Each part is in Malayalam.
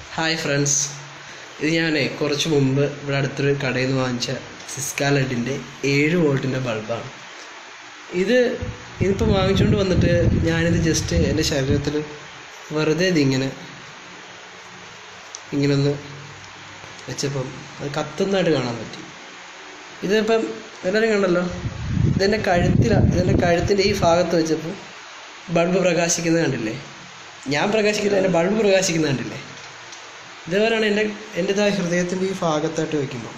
ഹായ് ഫ്രണ്ട്സ് ഇത് ഞാനേ കുറച്ച് മുമ്പ് ഇവിടെ അടുത്തൊരു കടയിൽ നിന്ന് വാങ്ങിച്ച സിസ്കാലഡിൻ്റെ ഏഴ് വോൾട്ടിൻ്റെ ബൾബാണ് ഇത് ഇതിപ്പോൾ വാങ്ങിച്ചുകൊണ്ട് വന്നിട്ട് ഞാനിത് ജസ്റ്റ് എൻ്റെ ശരീരത്തിൽ വെറുതെ ഇതിങ്ങനെ ഇങ്ങനെ ഒന്ന് വെച്ചപ്പം അത് കത്തുന്നതായിട്ട് കാണാൻ പറ്റി ഇതിപ്പം എല്ലാവരും കണ്ടല്ലോ ഇതെൻ്റെ കഴുത്തിലാണ് ഇതെൻ്റെ കഴുത്തിൻ്റെ ഈ ഭാഗത്ത് വെച്ചപ്പോൾ ബൾബ് പ്രകാശിക്കുന്നത് കണ്ടില്ലേ ഞാൻ പ്രകാശിക്കില്ല എൻ്റെ ബൾബ് പ്രകാശിക്കുന്നത് കണ്ടില്ലേ ഇതേപോലെയാണ് എൻ്റെ എൻ്റെതായ ഹൃദയത്തിൻ്റെ ഈ ഭാഗത്തായിട്ട് വയ്ക്കുമ്പോൾ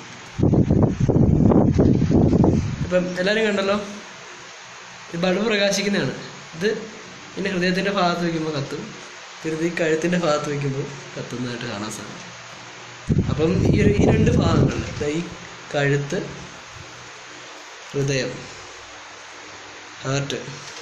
ഇപ്പം എല്ലാവരും കണ്ടല്ലോ ഇത് ബൾബ് പ്രകാശിക്കുന്നതാണ് ഇത് എൻ്റെ ഹൃദയത്തിൻ്റെ ഭാഗത്ത് വയ്ക്കുമ്പോൾ കത്തും പിന്നെ ഈ കഴുത്തിൻ്റെ ഭാഗത്ത് വയ്ക്കുമ്പോൾ കത്തുന്നതായിട്ട് കാണാൻ സാധിക്കും അപ്പം ഈ ഒരു ഈ രണ്ട് ഭാഗങ്ങളിൽ ദാ ഈ കഴുത്ത് ഹൃദയം ഹാർട്ട്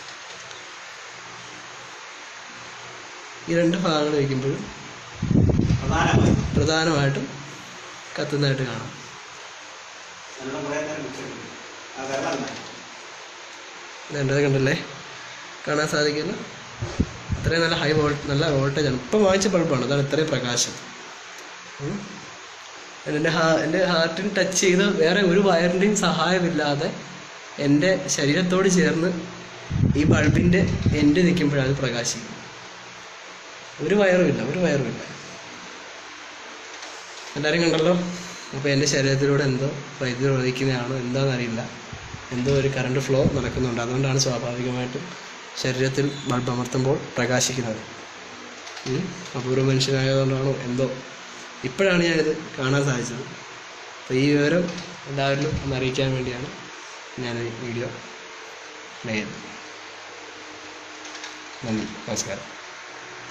ഈ രണ്ട് ഭാഗങ്ങൾ വയ്ക്കുമ്പോഴും പ്രധാനമായി പ്രധാനമായിട്ടും കത്തുന്നതായിട്ട് കാണാം നല്ല കുറേ നേരം വെച്ചിട്ടുണ്ട് ആ വെള്ളം രണ്ടത് കണ്ടല്ലേ കാണാൻ സാധിക്കില്ല അത്രയും നല്ല ഹൈ വോൾട്ട് നല്ല വോൾട്ടേജ് ആണ് ഇപ്പം വാങ്ങിച്ച ബൾബാണ് അതാണ് ഇത്രയും പ്രകാശം ഉം. എൻ്റെ ഹാ എൻ്റെ ഹാർട്ടിന് ടച്ച് ചെയ്ത് വേറെ ഒരു വയറിൻ്റെയും സഹായമില്ലാതെ എൻ്റെ ശരീരത്തോട് ചേർന്ന് ഈ ബൾബിൻ്റെ എൻഡ് നിൽക്കുമ്പോഴാണ് പ്രകാശിക്കും ഒരു വയറുമില്ല ഒരു വയറുമില്ല എല്ലാവരും കണ്ടല്ലോ അപ്പോൾ എൻ്റെ ശരീരത്തിലൂടെ എന്തോ വൈദ്യുതി പ്രവഹിക്കുന്നതാണോ എന്താണെന്നറിയില്ല എന്തോ ഒരു കറണ്ട് ഫ്ലോ നടക്കുന്നുണ്ട് അതുകൊണ്ടാണ് സ്വാഭാവികമായിട്ടും ശരീരത്തിൽ ബൾബ് അമർത്തുമ്പോൾ പ്രകാശിക്കുന്നത് ഉം. അപൂർവ മനുഷ്യനായതുകൊണ്ടാണോ എന്തോ ഇപ്പോഴാണ് ഞാനിത് കാണാൻ സാധിച്ചത് അപ്പോൾ ഈ വിവരം എല്ലാവരിലും ഒന്ന് അറിയിക്കാൻ വേണ്ടിയാണ് ഞാൻ ഈ വീഡിയോ പ്ലേ ചെയ്തത് നന്ദി നമസ്കാരം